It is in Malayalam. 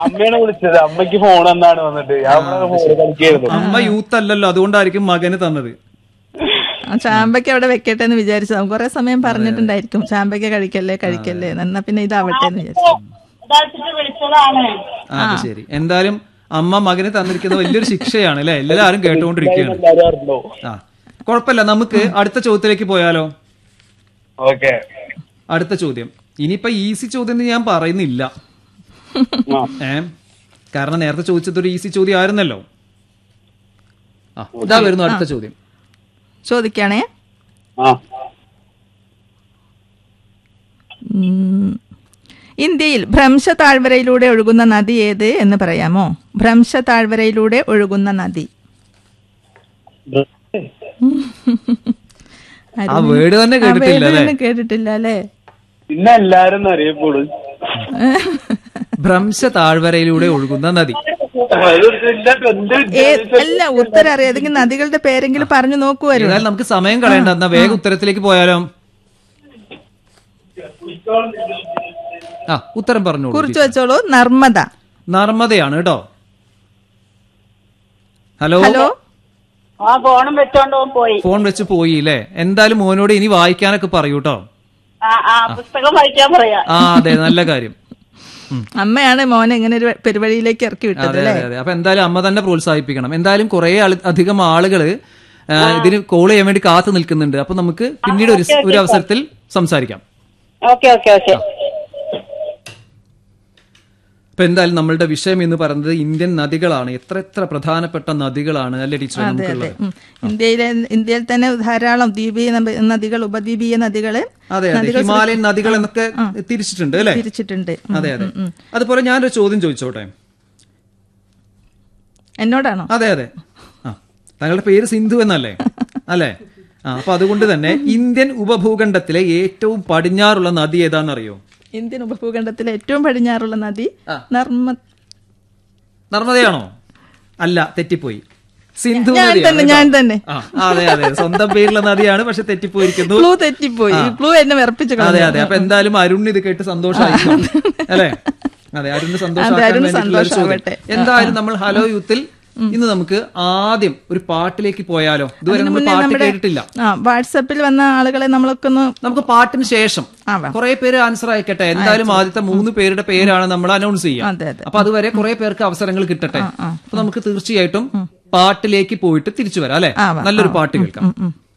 അമ്മയാണ് വിളിച്ചത് അമ്മയ്ക്ക് ഫോൺ എന്നാണ് വന്നിട്ട് ഞാൻ ഇവിടെ ഫോൺ കളിക്കായിരുന്നു അമ്മ യൂത്ത് അല്ലല്ലോ അതുകൊണ്ടായിരിക്കും മകന് തന്നത് ആ ചാമ്പയ്ക്ക അവിടെ വെക്കട്ടെ എന്ന് വിചാരിച്ചു കുറെ സമയം പറഞ്ഞിട്ടുണ്ടായിരിക്കും ചാമ്പയ്ക്ക കഴിക്കല്ലേ കഴിക്കല്ലേ എന്ന്. എന്നാ പിന്നെ ഇതാവട്ടെ എന്ന് വിചാരിച്ചു ഇതാച്ചിട്ട് വിളിച്ചതാണ് ആ അത് ശരി എന്തായാലും അമ്മ മകന് തന്നിരിക്കുന്ന വലിയൊരു ശിക്ഷയാണ് അല്ലെ എല്ലാരും കേട്ടുകൊണ്ടിരിക്കുകയാണ് എല്ലാരും അറിഞ്ഞോ ആ കുഴപ്പമില്ല നമുക്ക് അടുത്ത ചോദ്യത്തിലേക്ക് പോയാലോ ഓക്കെ അടുത്ത ചോദ്യം ഇനിയിപ്പോ ഈസി ചോദ്യം എന്ന് ഞാൻ പറയുന്നില്ല ഏ കാരണം നേരത്തെ ചോദിച്ചത് ഒരു ഈസി ചോദ്യം ആയിരുന്നല്ലോ ആ ഇതാ വരുന്നു അടുത്ത ചോദ്യം ചോദിക്കാണേ ആ ഉം. ഇന്ത്യയിൽ ഭ്രംശ താഴ്വരയിലൂടെ ഒഴുകുന്ന നദി ഏത് എന്ന് പറയാമോ ഭ്രംശ താഴ്വരയിലൂടെ ഒഴുകുന്ന നദി ആ വേർഡ് തന്നെ ആ കേട്ടിട്ടില്ല വേട് അല്ലേ തന്നെ കേട്ടിട്ടില്ല അല്ലേ പിന്നെ എല്ലാരും അറിയപ്പെടും ഭ്രംശ താഴ്വരയിലൂടെ ഒഴുകുന്ന നദി ഏ അല്ല ഉത്തരം അറിയാം ഏതെങ്കിലും നദികളുടെ പേരെങ്കിലും പറഞ്ഞു നോക്കുമായിരുന്നു ഏതായാലും നമുക്ക് സമയം കളയണ്ട എന്നാ വേഗം ഉത്തരത്തിലേക്ക് പോയാലോ ആ ഉത്തരം പറഞ്ഞോളൂ കുറിച്ചു വെച്ചോളൂ നർമ്മദ നർമ്മദയാണ് കേട്ടോ ഹലോ ഹലോ ആ ഫോണും വെച്ചോണ്ട് ഓൻ പോയി ഫോൺ വെച്ച് പോയി അല്ലേ എന്തായാലും മോനോട് ഇനി വായിക്കാനൊക്കെ പറയൂ കേട്ടോ ആ ആ പുസ്തകം വായിക്കാൻ പറയാ ആ അതെ നല്ല കാര്യം ഉം. അമ്മയാണ് മോനെ ഇങ്ങനെ ഒരു പെരുവഴിയിലേക്ക് ഇറക്കി വിട്ടത് അതെ അല്ലേ അതെ അതെ അപ്പൊ എന്തായാലും അമ്മ തന്നെ പ്രോത്സാഹിപ്പിക്കണം എന്തായാലും കുറെ അധികം ആളുകള് ആ, ഇതിന് കോൾ ചെയ്യാൻ വേണ്ടി കാത്തു നിൽക്കുന്നുണ്ട് അപ്പൊ നമുക്ക് പിന്നീട് ഒരു ഒരു അവസരത്തിൽ സംസാരിക്കാം ഓക്കെ ഓക്കെ ഓക്കെ അപ്പൊ എന്തായാലും നമ്മളുടെ വിഷയം എന്ന് പറയുന്നത് ഇന്ത്യൻ നദികളാണ് എത്ര എത്ര പ്രധാനപ്പെട്ട നദികളാണ് അല്ലെ ടീച്ചർ അതെ നമുക്കുള്ളത് ഉം. ഇന്ത്യയിലെ ഇന്ത്യയിൽ തന്നെ ധാരാളം ദ്വീപീയ നബ- നദികൾ ഉപദ്വീപീയ നദികള് അതെ അതെ ഹിമാലയൻ നദികൾ എന്നൊക്കെ തിരിച്ചിട്ടുണ്ട് അല്ലെ തിരിച്ചിട്ടുണ്ട് ഉം. അതെ അതെ അതുപോലെ ഞാനൊരു ചോദ്യം ചോദിച്ചോട്ടെ എന്നോടാണോ അതെ അതെ ആ താങ്കളുടെ പേര് സിന്ധു എന്നല്ലേ അല്ലേ ആ അപ്പൊ അതുകൊണ്ട് തന്നെ ഇന്ത്യൻ ഉപഭൂഖണ്ഡത്തിലെ ഏറ്റവും പടിഞ്ഞാറുള്ള നദി ഏതാണെന്നറിയോ ഇന്ത്യൻ ഉപഭൂഖണ്ഡത്തിലെ ഏറ്റവും പടിഞ്ഞാറുള്ള നദി ആ. നർമ്മ നർമ്മദയാണോ അല്ല തെറ്റിപ്പോയി സിന്ധു ഞാൻ നദിയാണ് തന്നെ കേട്ടോ. ഞാൻ തന്നെ ആ അതെ അതെ സ്വന്തം പേരുള്ള നദിയാണ് പക്ഷെ തെറ്റിപ്പോയിരിക്കുന്നു ക്ലൂ തെറ്റിപ്പോയി ക്ലൂ എന്നെ വിറപ്പിച്ചു അതെ കളഞ്ഞു. അതെ അപ്പൊ എന്തായാലും അരുൺ ഇത് കേട്ട് സന്തോഷമായി അല്ലേ അതെ അരുണ് സന്തോഷമാക്കാൻ അരുണ് വേണ്ടിയിട്ടുള്ള ഒരു ചോദ്യം. സന്തോഷാവട്ടെ. എന്തായാലും നമ്മൾ ഹലോ യൂത്തിൽ ഇന്ന് നമുക്ക് ആദ്യം ഒരു പാട്ടിലേക്ക് പോയാലോ ഇതുവരെ അതിന് നമ്മൾ മുന്നേ പാട്ട് നമ്മുടെ കേട്ടിട്ടില്ല ആ വാട്സപ്പിൽ വന്ന ആളുകളെ നമ്മളൊക്കെ ഒന്ന് നമുക്ക് പാട്ടിന് ശേഷം ആ, വാ. കുറെ പേര് ആൻസർ അയക്കട്ടെ എന്തായാലും ആദ്യത്തെ മൂന്ന് പേരുടെ പേരാണ് നമ്മൾ അനൗൺസ് ചെയ്യുക അതെ അതെ അപ്പൊ അതുവരെ കുറെ പേർക്ക് അവസരങ്ങൾ കിട്ടട്ടെ അപ്പൊ നമുക്ക് തീർച്ചയായിട്ടും പാട്ടിലേക്ക് പോയിട്ട് തിരിച്ചു വരാം അല്ലെ ആ, വാ. നല്ലൊരു പാട്ട് കേൾക്കാം ഉം, ഉം.